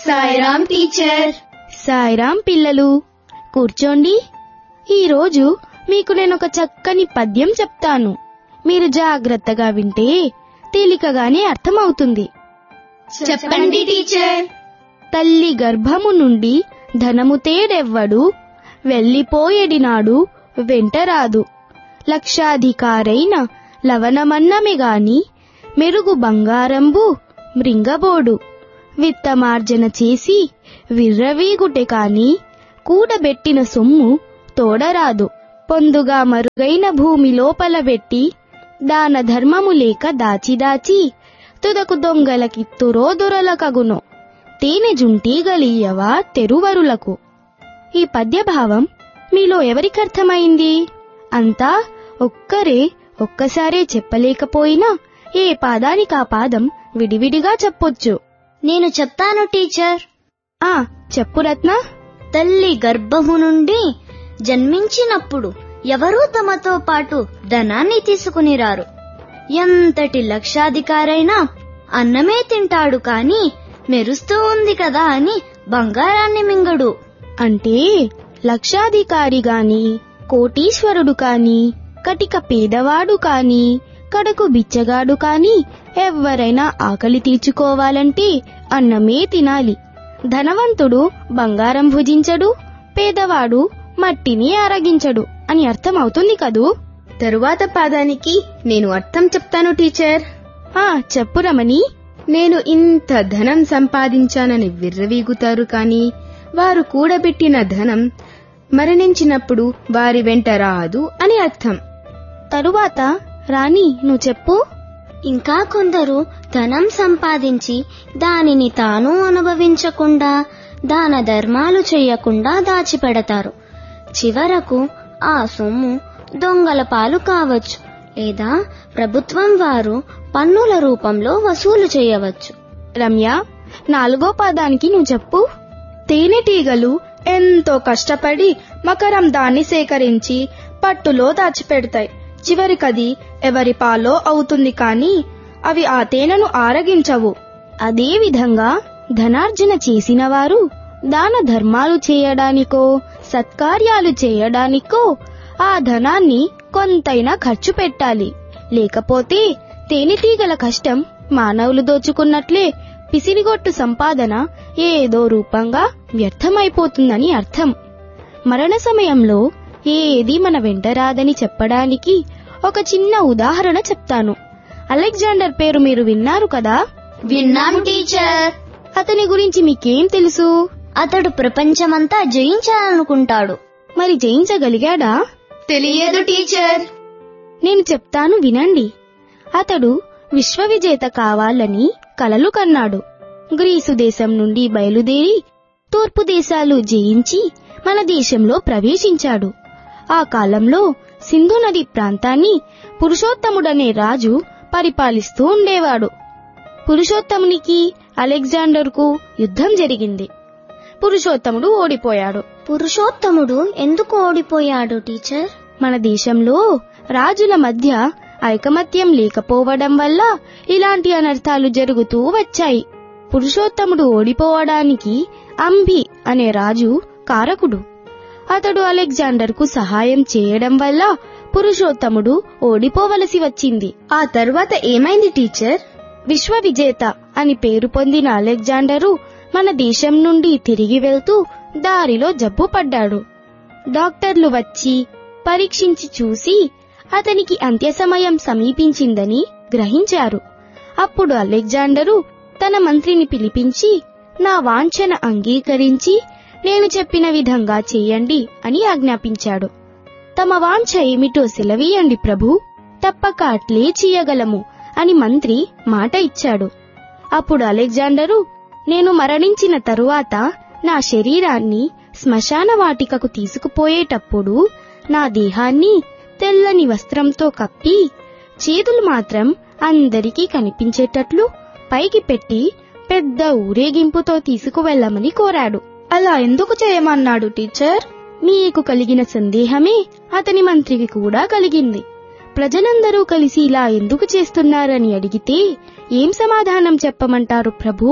Sairam teacher Sairam పిల్లలు కూర్చోండి ఈరోజు మీకు నేను ఒక చక్కని పద్యం చెప్తాను మీరు జాగ్రత్తగా వింటే తేలికగానే అర్థమవుతుంది చెప్పండి టీచర్ తల్లి గర్భము నుండి ధనము తేడెవ్వడు వెళ్ళిపోయేడినాడు వెంటరాదు లక్షాధికారైన లవణమన్నమే గాని మెరుగు బంగారంబు మృంగబోడు విత్తమార్జన చేసి విర్రవీగుటె కాని కూడబెట్టిన సొమ్ము తోడరాదు పొందుగా మరుగైన భూమి లోపల పెట్టి దాన ధర్మము లేక దాచిదాచి తుదకు దొంగలకిత్తురో దొరలకగును తేనె జుంటీగలియవా తెరువరులకు ఈ పద్యభావం మీలో ఎవరికర్థమైంది అంతా ఒక్కరే ఒక్కసారే చెప్పలేకపోయినా ఏ పాదానికి ఆ పాదం విడివిడిగా చెప్పొచ్చు నేను చెప్తాను టీచర్ ఆ చెప్పు రత్న తల్లి గర్భము నుండి జన్మించినప్పుడు ఎవరూ తమతో పాటు ధనాన్ని తీసుకుని రారు ఎంతటి లక్షాధికారైనా అన్నమే తింటాడు కాని మెరుస్తూ ఉంది కదా అని బంగారాన్ని మింగడు అంటే లక్షాధికారి గాని కోటీశ్వరుడు కాని కటిక పేదవాడు కాని కడకు బిచ్చగాడు కాని ఎవ్వరైనా ఆకలి తీర్చుకోవాలంటే అన్నమే తినాలి ధనవంతుడు బంగారం భుజించడు పేదవాడు మట్టిని ఆరగించడు అని అర్థం అవుతుంది కదూ తరువాత పాదానికి నేను అర్థం చెప్తాను టీచర్ ఆ చెప్పు రమణి నేను ఇంత ధనం సంపాదించానని విర్రవీగుతారు కాని వారు కూడబెట్టిన ధనం మరణించినప్పుడు వారి వెంట రాదు అని అర్థం తరువాత రాణి నువ్వు చెప్పు ఇంకా కొందరు ధనం సంపాదించి దానిని తాను అనుభవించకుండా దాన ధర్మాలు చేయకుండా దాచిపెడతారు చివరకు ఆ సొమ్ము దొంగల పాలు కావచ్చు లేదా ప్రభుత్వం వారు పన్నుల రూపంలో వసూలు చేయవచ్చు రమ్య నాలుగో పాదానికి నువ్వు చెప్పు తేనెటీగలు ఎంతో కష్టపడి మకరం దాన్ని సేకరించి పట్టులో దాచిపెడతాయి చివరికది ఎవరి పాలో అవుతుంది కానీ అవి ఆ తేనెను ఆరగించవు అదే విధంగా ధనార్జన చేసిన వారు దాన ధర్మాలు చేయడానికో సత్కార్యాలు చేయడానికో ఆ ధనాన్ని కొంతైనా ఖర్చు పెట్టాలి లేకపోతే తేనెటీగల కష్టం మానవులు దోచుకున్నట్లే పిసిరిగొట్టు సంపాదన ఏదో రూపంగా వ్యర్థమైపోతుందని అర్థం మరణ సమయంలో ఏది మన వెంట రాదని చెప్పడానికి ఒక చిన్న ఉదాహరణ చెప్తాను అలెగ్జాండర్ పేరు మీరు విన్నారు కదా విన్నాం టీచర్ అతని గురించి మీకేం తెలుసు అతడు ప్రపంచమంతా జయించాలనుకుంటాడు మరి జయించగలిగాడా తెలియదు టీచర్ నేను చెప్తాను వినండి అతడు విశ్వవిజేత కావాలని కలలు కన్నాడు గ్రీసు దేశం నుండి బయలుదేరి తూర్పు దేశాలు జయించి మన దేశంలో ప్రవేశించాడు ఆ కాలంలో సింధు నది ప్రాంతాన్ని పురుషోత్తముడనే రాజు పరిపాలిస్తూ ఉండేవాడు పురుషోత్తమునికి అలెగ్జాండర్కు యుద్ధం జరిగింది పురుషోత్తముడు ఓడిపోయాడు పురుషోత్తముడు ఎందుకు ఓడిపోయాడు టీచర్ మన దేశంలో రాజుల మధ్య ఐకమత్యం లేకపోవడం వల్ల ఇలాంటి అనర్థాలు జరుగుతూ వచ్చాయి పురుషోత్తముడు ఓడిపోవడానికి అంబి అనే రాజు కారకుడు అతడు అలెగ్జాండర్కు సహాయం చేయడం వల్ల పురుషోత్తముడు ఓడిపోవలసి వచ్చింది ఆ తరువాత ఏమైంది టీచర్ విశ్వవిజేత అని పేరు పొందిన అలెగ్జాండరు మన దేశం నుండి తిరిగి వెళ్తూ దారిలో జబ్బు పడ్డాడు డాక్టర్లు వచ్చి పరీక్షించి చూసి అతనికి అంత్య సమయం సమీపించిందని గ్రహించారు అప్పుడు అలెగ్జాండరు తన మంత్రిని పిలిపించి నా వాంఛన అంగీకరించి నేను చెప్పిన విధంగా చెయ్యండి అని ఆజ్ఞాపించాడు తమ వాంఛ ఏమిటో సెలవీయండి ప్రభు తప్పక అట్లే చెయ్యగలము అని మంత్రి మాట ఇచ్చాడు అప్పుడు అలెగ్జాండరు నేను మరణించిన తరువాత నా శరీరాన్ని శ్మశాన వాటికకు తీసుకుపోయేటప్పుడు నా దేహాన్ని తెల్లని వస్త్రంతో కప్పి చేతులు మాత్రం అందరికీ కనిపించేటట్లు పైకి పెట్టి పెద్ద ఊరేగింపుతో తీసుకువెళ్ళమని కోరాడు అలా ఎందుకు చేయమన్నాడు టీచర్ మీకు కలిగిన సందేహమే అతని మంత్రికి కూడా కలిగింది ప్రజలందరూ కలిసి ఇలా ఎందుకు చేస్తున్నారని అడిగితే ఏం సమాధానం చెప్పమంటారు ప్రభు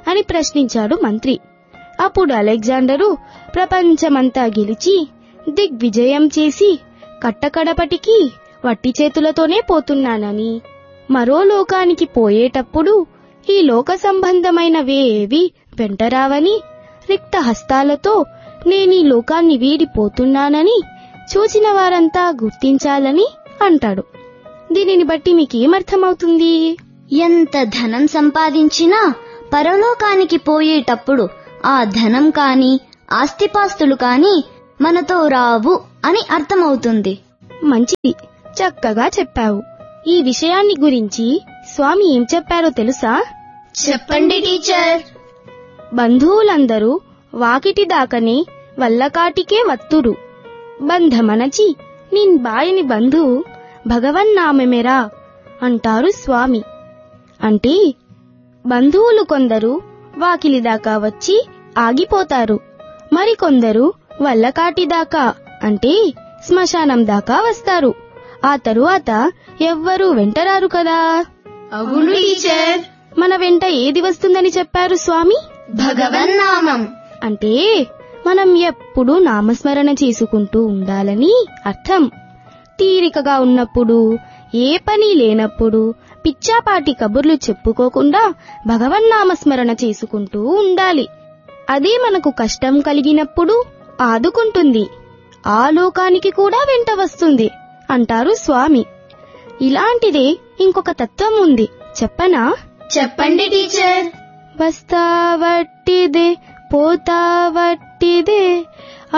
అని ప్రశ్నించాడు మంత్రి అప్పుడు అలెగ్జాండరు ప్రపంచమంతా గెలిచి దిగ్విజయం చేసి కట్టకడపటికి వట్టి చేతులతోనే పోతున్నానని మరో లోకానికి పోయేటప్పుడు ఈ లోక సంబంధమైనవేవి వెంటరావని రిక్త హస్తాలతో నేనీ లోకాన్ని వీడిపోతున్నానని చూసిన వారంతా గుర్తించాలని అంటాడు దీనిని బట్టి మీకేమర్థమవుతుంది ఎంత ధనం సంపాదించినా పరలోకానికి పోయేటప్పుడు ఆ ధనం కాని ఆస్తిపాస్తులు కాని మనతో రావు అని అర్థమవుతుంది మంచిది చక్కగా చెప్పావు ఈ విషయాన్ని గురించి స్వామి ఏం చెప్పారో తెలుసా చెప్పండి టీచర్ బంధువులందరూ వాకిటి దాకనే వల్లకాటికే వత్తురు బంధమనచి నిన్ బాయని బంధువు భగవన్నామెమెరా అంటారు స్వామి అంటే బంధువులు కొందరు వాకిలి దాకా వచ్చి ఆగిపోతారు మరికొందరు వల్లకాటి దాకా అంటే శ్మశానం దాకా వస్తారు ఆ తరువాత ఎవ్వరూ వెంటరారు కదా అవును టీచర్ మన వెంట ఏది వస్తుందని చెప్పారు స్వామి భగవన్నామం అంటే మనం ఎప్పుడూ నామస్మరణ చేసుకుంటూ ఉండాలని అర్థం తీరికగా ఉన్నప్పుడు ఏ పని లేనప్పుడు పిచ్చాపాటి కబుర్లు చెప్పుకోకుండా భగవన్నామస్మరణ చేసుకుంటూ ఉండాలి అదే మనకు కష్టం కలిగినప్పుడు ఆదుకుంటుంది ఆ లోకానికి కూడా వెంట వస్తుంది అంటారు స్వామి ఇలాంటిదే ఇంకొక తత్వం ఉంది చెప్పనా చెప్పండి టీచర్ వస్తావట్టిదే పోతావట్టిదే